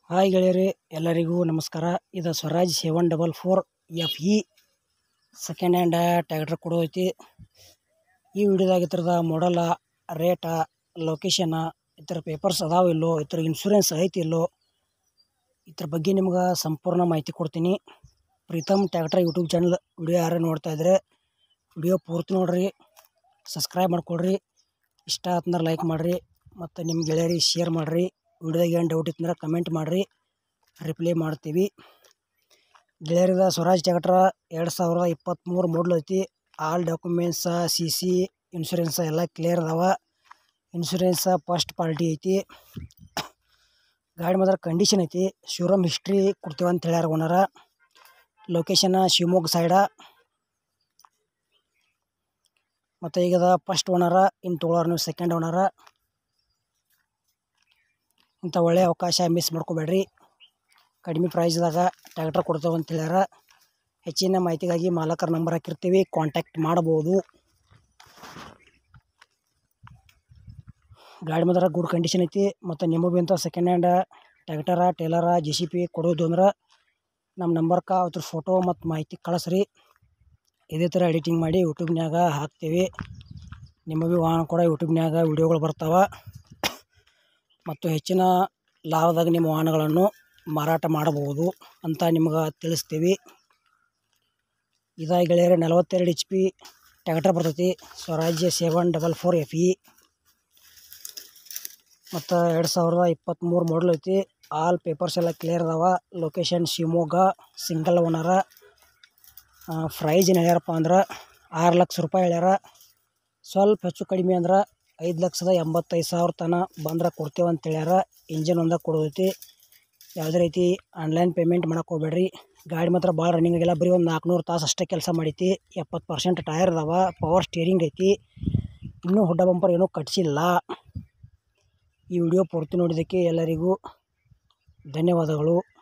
hi ಗೆಳೆಯರಿ ಎಲ್ಲರಿಗೂ ನಮಸ್ಕಾರ ಇದು Swaraj seven double four F E second hand tractor ಕೊಡೋದೈತಿ ಈ ವಿಡಿಯೋದಾಗ ಇದ್ರದ ಮಾಡಲ ರೇಟ ಲೊಕೇಶನ ಇತರ ಪೇಪರ್ಸ್ ಅದಾವ ಇಲ್ಲೋ ಇತರ ಇನ್ಶೂರೆನ್ಸ್ ಐತಿ ಇಲ್ಲೋ ಇದ್ರ ಬಗ್ಗೆ ನಿಮ್ಗೆ ಸಂಪೂರ್ಣ ಮಾಹಿತಿ ಕೊಡ್ತೀನಿ Pritam tractor YouTube channel video ಯಾರು ನೋಡ್ತಾ ಇದ್ರೆ ವಿಡಿಯೋ ಪೂರ್ತಿ ನೋಡ್ರಿ ಸಬ್ಸ್ಕ್ರೈಬ್ ಮಾಡ್ಕೊಳ್ರಿ ಇಷ್ಟ ಆತಂದ್ರೆ ಲೈಕ್ ಮಾಡಿರಿ ಮತ್ತು ನಿಮ್ಮ ಗೆಳೆಯರಿಗೆ ಶೇರ್ ಮಾಡಿರಿ ವಿಡಿಯೋದಾಗ ಏನು ಡೌಟ್ ಇತ್ತಂದ್ರೆ ಕಮೆಂಟ್ ಮಾಡಿರಿ ರಿಪ್ಲೈ ಮಾಡ್ತೀವಿ ಗೆಳೆಯರದ ಸ್ವರಾಜ್ ಟ್ಯಾಕ್ಟ್ರ ಎರಡು ಸಾವಿರದ ಇಪ್ಪತ್ತ್ಮೂರು ಮಾಡಲ್ ಐತಿ all documents C C insurance ಎಲ್ಲ ಕ್ಲಿಯರ್ ಅದಾವ ಇನ್ಶೂರೆನ್ಸ ಫಸ್ಟ್ ಪಾರ್ಟಿ ಐತಿ ಗಾಡಿ ಮಾತ್ರ ಕಂಡೀಷನ್ ಐತಿ ಶೋರೂಮ್ ಹಿಸ್ಟ್ರಿ ಕೊಡ್ತೀವಿ ಅಂತ ಹೇಳ್ಯಾರ ಓನರ ಲೊಕೇಶನ್ ಶಿವಮೊಗ್ಗ ಸೈಡ ಮತ್ತು ಈಗದ ಫಸ್ಟ್ ಓನರ ಇನ್ನು ತೊಗೊಳೋರು ನೀವು ಸೆಕೆಂಡ್ ಓನರ ಇಂಥ ಒಳ್ಳೆಯ ಅವಕಾಶ ಮಿಸ್ ಮಾಡ್ಕೋಬೇಡ್ರಿ ಕಡಿಮೆ ಪ್ರೈಸ್ದಾಗ ಟ್ಯಾಕ್ಟ್ರ್ ಕೊಡ್ತೇವೆ ಅಂತ ಹೇಳ್ಯಾರ ಹೆಚ್ಚಿನ ಮಾಹಿತಿಗಾಗಿ ಮಾಲಕರ ನಂಬರ್ ಹಾಕಿರ್ತೀವಿ ಕಾಂಟ್ಯಾಕ್ಟ್ ಮಾಡ್ಬೋದು ಗಾಡಿ ಮಾತ್ರ ಗುಡ್ ಕಂಡೀಷನ್ ಐತಿ ಮತ್ತು ನಿಮಗೆ ಇಂಥ second hand tractor trailer J C P ಕೊಡೋದು ಅಂದ್ರೆ ನಮ್ಮ ನಂಬರ್ಕ ಅದ್ರ ಫೋಟೋ ಮತ್ತು ಮಾಹಿತಿ ಕಳಿಸ್ರಿ ಇದೇ ಥರ ಎಡಿಟಿಂಗ್ ಮಾಡಿ ಯೂಟ್ಯೂಬ್ನ್ಯಾಗ ಹಾಕ್ತೀವಿ ನಿಮಗೆ ವಾಹನ ಕೂಡ ಯೂಟ್ಯೂಬ್ನ್ಯಾಗ ವಿಡಿಯೋಗಳು ಬರ್ತಾವೆ ಮತ್ತು ಹೆಚ್ಚಿನ ಲಾಭದಾಗ ನಿಮ್ಮ ವಾಹನಗಳನ್ನು ಮಾರಾಟ ಮಾಡಬಹುದು ಅಂತ ನಿಮ್ಗೆ ತಿಳಿಸ್ತೀವಿ ಇದಾಗಿ ಗೆಳೆಯರೆ ನಲವತ್ತೆರಡು ಎಚ್ ಪಿ ಟ್ಯಾಕ್ಟರ್ ಬರ್ತೈತಿ Swaraj seven double four F E ಮತ್ತು ಎರಡು ಸಾವಿರದ ಇಪ್ಪತ್ತ್ಮೂರು ಮಾಡಲ್ ಐತಿ ಆಲ್ ಪೇಪರ್ಸ್ ಎಲ್ಲ ಕ್ಲಿಯರ್ ಅದಾವ location Shivamogga single owner price ಏನು ಹೇಳ್ಯಾರಪ್ಪ ಅಂದ್ರೆ ಆರು ಲಕ್ಷ ರೂಪಾಯಿ ಹೇಳ್ಯಾರ ಸ್ವಲ್ಪ ಹೆಚ್ಚು ಕಡಿಮೆ ಅಂದ್ರೆ ಐದು ಲಕ್ಷದ ಎಂಬತ್ತೈದು ಸಾವಿರ ತನಕ ಬಂದ್ರೆ ಕೊಡ್ತೇವೆ ಅಂತ ಹೇಳ್ಯಾರ ಇಂಜಿನ್ ಒಂದಾಗ ಕೊಡೋದೈತಿ ಯಾವುದೇ ರೀತಿ ಆನ್ಲೈನ್ ಪೇಮೆಂಟ್ ಮಾಡಕ್ಕೆ ಹೋಗ್ಬೇಡ್ರಿ ಗಾಡಿ ಮಾತ್ರ ಭಾಳ ರನ್ನಿಂಗ್ ಆಗಿಲ್ಲ ಬರೀ ಒಂದು ನಾಲ್ಕುನೂರು ತಾಸು ಅಷ್ಟೇ ಕೆಲಸ ಮಾಡೈತಿ ಎಪ್ಪತ್ತು ಪರ್ಸೆಂಟ್ ಟೈರ್ ಅದಾವ ಪವರ್ ಸ್ಟೇರಿಂಗ್ ಐತಿ ಇನ್ನೂ ಹುಡ್ಡ ಬಂಪರ್ ಏನೂ ಕಟ್ಸಿಲ್ಲ ಈ ವಿಡಿಯೋ ಪೂರ್ತಿ ನೋಡಿದ್ದಕ್ಕೆ ಎಲ್ಲರಿಗೂ ಧನ್ಯವಾದಗಳು